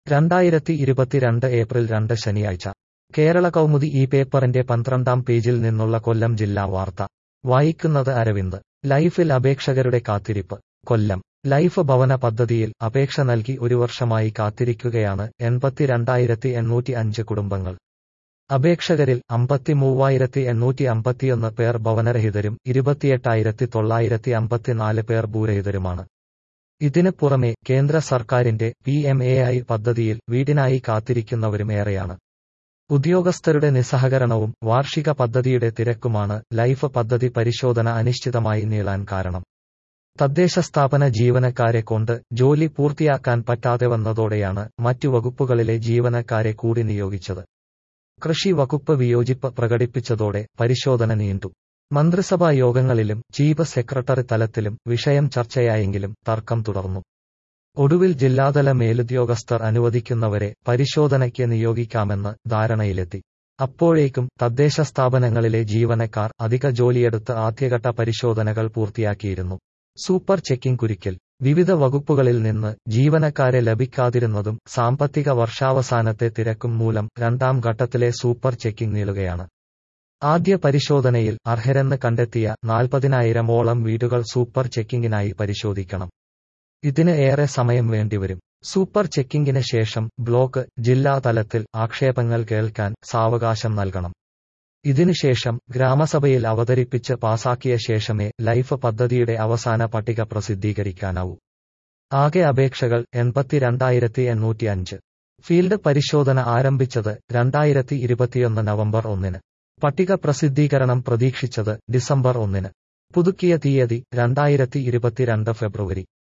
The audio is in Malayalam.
രണ്ടായിരത്തി ഇരുപത്തിരണ്ട് ഏപ്രിൽ രണ്ട് ശനിയാഴ്ച കേരള കൗമുദി ഈ പേപ്പറിന്റെ പന്ത്രണ്ടാം പേജിൽ നിന്നുള്ള കൊല്ലം ജില്ലാ വാർത്ത വായിക്കുന്നത് അരവിന്ദ് ലൈഫിൽ അപേക്ഷകരുടെ കാത്തിരിപ്പ് കൊല്ലം ലൈഫ് ഭവന പദ്ധതിയിൽ അപേക്ഷ നൽകി ഒരു വർഷമായി കാത്തിരിക്കുകയാണ് എൺപത്തിരണ്ടായിരത്തി എണ്ണൂറ്റി അഞ്ച് കുടുംബങ്ങൾ അപേക്ഷകരിൽ അമ്പത്തിമൂവായിരത്തി എണ്ണൂറ്റി അമ്പത്തിയൊന്ന് പേർ ഭവനരഹിതരും ഇരുപത്തിയെട്ടായിരത്തി തൊള്ളായിരത്തി അമ്പത്തിനാല് പേർ ഭൂരഹിതരുമാണ് ഇതിന് പുറമെ കേന്ദ്ര സർക്കാരിന്റെ പി എം എ ഐ പദ്ധതിയിൽ വീടിനായി കാത്തിരിക്കുന്നവരും ഏറെയാണ് ഉദ്യോഗസ്ഥരുടെ നിസ്സഹകരണവും വാർഷിക പദ്ധതിയുടെ തിരക്കുമാണ് ലൈഫ് പദ്ധതി പരിശോധന അനിശ്ചിതമായി നീളാൻ കാരണം തദ്ദേശ സ്ഥാപന ജീവനക്കാരെ കൊണ്ട് ജോലി പൂർത്തിയാക്കാൻ പറ്റാതെ വന്നതോടെയാണ് മറ്റു വകുപ്പുകളിലെ ജീവനക്കാരെ കൂടി നിയോഗിച്ചത് കൃഷി വകുപ്പ് വിയോജിപ്പ് പ്രകടിപ്പിച്ചതോടെ പരിശോധന നീണ്ടു മന്ത്രിസഭാ യോഗങ്ങളിലും ചീഫ് സെക്രട്ടറി തലത്തിലും വിഷയം ചർച്ചയായെങ്കിലും തർക്കം തുടർന്നു ഒടുവിൽ ജില്ലാതല മേലുദ്യോഗസ്ഥർ അനുവദിക്കുന്നവരെ പരിശോധനയ്ക്ക് നിയോഗിക്കാമെന്ന് ധാരണയിലെത്തി അപ്പോഴേക്കും തദ്ദേശ സ്ഥാപനങ്ങളിലെ ജീവനക്കാർ അധിക ജോലിയെടുത്ത് ആദ്യഘട്ട പരിശോധനകൾ പൂർത്തിയാക്കിയിരുന്നു സൂപ്പർ ചെക്കിംഗ് കുരിക്കൽ വിവിധ വകുപ്പുകളിൽ നിന്ന് ജീവനക്കാരെ ലഭിക്കാതിരുന്നതും സാമ്പത്തിക വർഷാവസാനത്തെ തിരക്കും മൂലം രണ്ടാം ഘട്ടത്തിലെ സൂപ്പർ ചെക്കിംഗ് നീളുകയാണ് ആദ്യ പരിശോധനയിൽ അർഹരെന്ന് കണ്ടെത്തിയ നാൽപ്പതിനായിരമോളം വീടുകൾ സൂപ്പർ ചെക്കിംഗിനായി പരിശോധിക്കണം ഇതിന് ഏറെ സമയം വേണ്ടിവരും സൂപ്പർ ചെക്കിംഗിന് ശേഷം ബ്ലോക്ക് ജില്ലാ തലത്തിൽ ആക്ഷേപങ്ങൾ കേൾക്കാൻ സാവകാശം നൽകണം ഇതിനുശേഷം ഗ്രാമസഭയിൽ അവതരിപ്പിച്ച് പാസാക്കിയ ശേഷമേ ലൈഫ് പദ്ധതിയുടെ അവസാന പട്ടിക പ്രസിദ്ധീകരിക്കാനാവൂ ആകെ അപേക്ഷകൾ എൺപത്തിരണ്ടായിരത്തി എണ്ണൂറ്റി അഞ്ച് ഫീൽഡ് പരിശോധന ആരംഭിച്ചത് രണ്ടായിരത്തി ഇരുപത്തിയൊന്ന് നവംബർ ഒന്നിന് പട്ടിക പ്രസിദ്ധീകരണം പ്രതീക്ഷിച്ചത് ഡിസംബർ ഒന്നിന് പുതുക്കിയ തീയതി രണ്ടായിരത്തി ഇരുപത്തിരണ്ട് ഫെബ്രുവരി